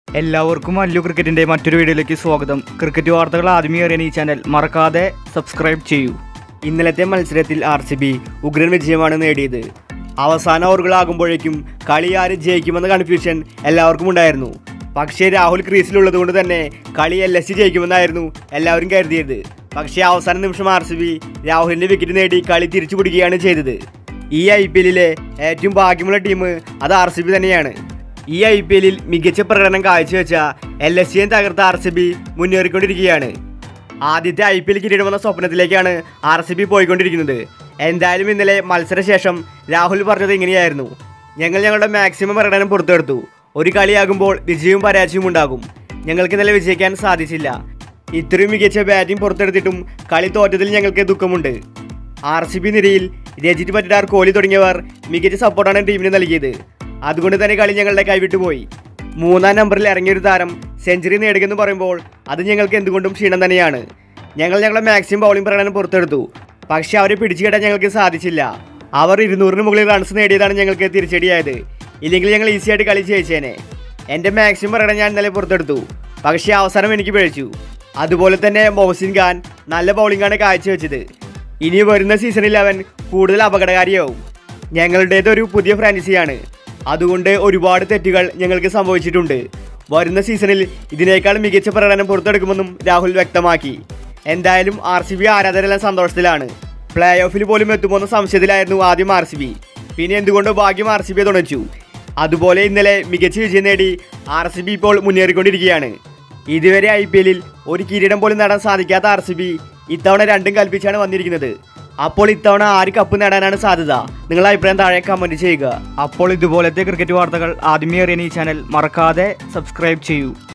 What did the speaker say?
എല്ലാവർക്കും അല്ലു ക്രിക്കറ്റിന്റെ മറ്റൊരു വീഡിയോയിലേക്ക് സ്വാഗതം ക്രിക്കറ്റ് വാർത്തകൾ ആദ്യമേ അറിയാൻ ഈ ചാനൽ മറക്കാതെ സബ്സ്ക്രൈബ് ചെയ്യൂ ഇന്നലത്തെ മത്സരത്തിൽ ആർ സി ബി ഉഗ്രൻ വിജയമാണ് നേടിയത് അവസാന ഓവറുകളാകുമ്പോഴേക്കും കളി ആര് ജയിക്കുമെന്ന കൺഫ്യൂഷൻ എല്ലാവർക്കും ഉണ്ടായിരുന്നു പക്ഷേ രാഹുൽ ക്രീസിലുള്ളത് കൊണ്ട് തന്നെ കളി എൽ എസ് സി ജയിക്കുമെന്നായിരുന്നു എല്ലാവരും കരുതിയത് പക്ഷേ അവസാന നിമിഷം ആർ സി ബി രാഹുലിന്റെ വിക്കറ്റ് നേടി കളി തിരിച്ചു പിടിക്കുകയാണ് ചെയ്തത് ഈ ഐ പി എല്ലിലെ ഏറ്റവും ഭാഗ്യമുള്ള ടീം അത് ആർ സി ബി തന്നെയാണ് ഈ ഐ പി എല്ലിൽ മികച്ച പ്രകടനം കാഴ്ചവെച്ച എൽ എസ് സിയെ തകർത്ത ആർ സി ബി മുന്നേറിക്കൊണ്ടിരിക്കുകയാണ് ആദ്യത്തെ ഐ പി എൽ കിരീടമെന്ന സ്വപ്നത്തിലേക്കാണ് ആർ സി ബി പോയിക്കൊണ്ടിരിക്കുന്നത് എന്തായാലും ഇന്നലെ മത്സരശേഷം രാഹുൽ പറഞ്ഞത് ഇങ്ങനെയായിരുന്നു ഞങ്ങൾ ഞങ്ങളുടെ മാക്സിമം പ്രകടനം പുറത്തെടുത്തു ഒരു കളിയാകുമ്പോൾ വിജയവും പരാജയവും ഉണ്ടാകും ഞങ്ങൾക്ക് ഇന്നലെ വിജയിക്കാൻ സാധിച്ചില്ല ഇത്രയും മികച്ച ബാറ്റിംഗ് പുറത്തെടുത്തിട്ടും കളി തോറ്റതിൽ ഞങ്ങൾക്ക് ദുഃഖമുണ്ട് ആർ സി ബി നിരയിൽ രജിത് പറ്റിടാർ കോഹ്ലി തുടങ്ങിയവർ മികച്ച സപ്പോർട്ടാണ് ടീമിന് നൽകിയത് അതുകൊണ്ട് തന്നെ കളി ഞങ്ങളുടെ കൈവിട്ടുപോയി മൂന്നാം നമ്പറിൽ ഇറങ്ങിയൊരു താരം സെഞ്ചുറി നേടുകയെന്ന് പറയുമ്പോൾ അത് ഞങ്ങൾക്ക് എന്തുകൊണ്ടും ക്ഷീണം തന്നെയാണ് ഞങ്ങൾ ഞങ്ങളുടെ മാക്സിമം ബൗളിംഗ് പ്രകടനം പുറത്തെടുത്തു പക്ഷേ അവരെ പിടിച്ചു കെട്ടാൻ ഞങ്ങൾക്ക് സാധിച്ചില്ല അവർ ഇരുന്നൂറിന് മുകളിൽ റൺസ് നേടിയതാണ് ഞങ്ങൾക്ക് തിരിച്ചടിയായത് ഇല്ലെങ്കിൽ ഞങ്ങൾ ഈസി ആയിട്ട് കളി ജയിച്ചേനെ എൻ്റെ മാക്സിമം പ്രകടനം ഞാൻ ഇന്നലെ പുറത്തെടുത്തു പക്ഷേ അവസാനം എനിക്ക് പിഴച്ചു അതുപോലെ തന്നെ മോഹസിൻ ഖാൻ നല്ല ബൗളിംഗാണ് കാഴ്ചവെച്ചത് ഇനി വരുന്ന സീസണിൽ അവൻ കൂടുതൽ അപകടകാരിയാവും ഞങ്ങളുടേത് ഒരു പുതിയ ഫ്രാഞ്ചൈസിയാണ് അതുകൊണ്ട് ഒരുപാട് തെറ്റുകൾ ഞങ്ങൾക്ക് സംഭവിച്ചിട്ടുണ്ട് വരുന്ന സീസണിൽ ഇതിനേക്കാൾ മികച്ച പ്രകടനം പുറത്തെടുക്കുമെന്നും രാഹുൽ വ്യക്തമാക്കി എന്തായാലും ആർ സി ബി ആരാധകരെല്ലാം സന്തോഷത്തിലാണ് പ്ലേ ഓഫിൽ പോലും എത്തുമെന്ന സംശയത്തിലായിരുന്നു ആദ്യം ആർ സി ബി പിന്നെ എന്തുകൊണ്ട് ഭാഗ്യം ആർ സി ബിയെ തുണച്ചു അതുപോലെ ഇന്നലെ മികച്ച വിജയം നേടി ആർ സി ബി ഇപ്പോൾ മുന്നേറിക്കൊണ്ടിരിക്കുകയാണ് ഇതുവരെ ഐ പി എല്ലിൽ ഒരു കിരീടം പോലും നേടാൻ സാധിക്കാത്ത ആർ സി ബി ഇത്തവണ രണ്ടും കൽപ്പിച്ചാണ് വന്നിരിക്കുന്നത് അപ്പോൾ ഇത്തവണ ആര് കപ്പ് നേടാനാണ് സാധ്യത നിങ്ങളുടെ അഭിപ്രായം താഴെ കമൻറ്റ് ചെയ്യുക അപ്പോൾ ഇതുപോലത്തെ ക്രിക്കറ്റ് വാർത്തകൾ ആദ്യമേ അറിയാൻ ഈ ചാനൽ മറക്കാതെ സബ്സ്ക്രൈബ് ചെയ്യൂ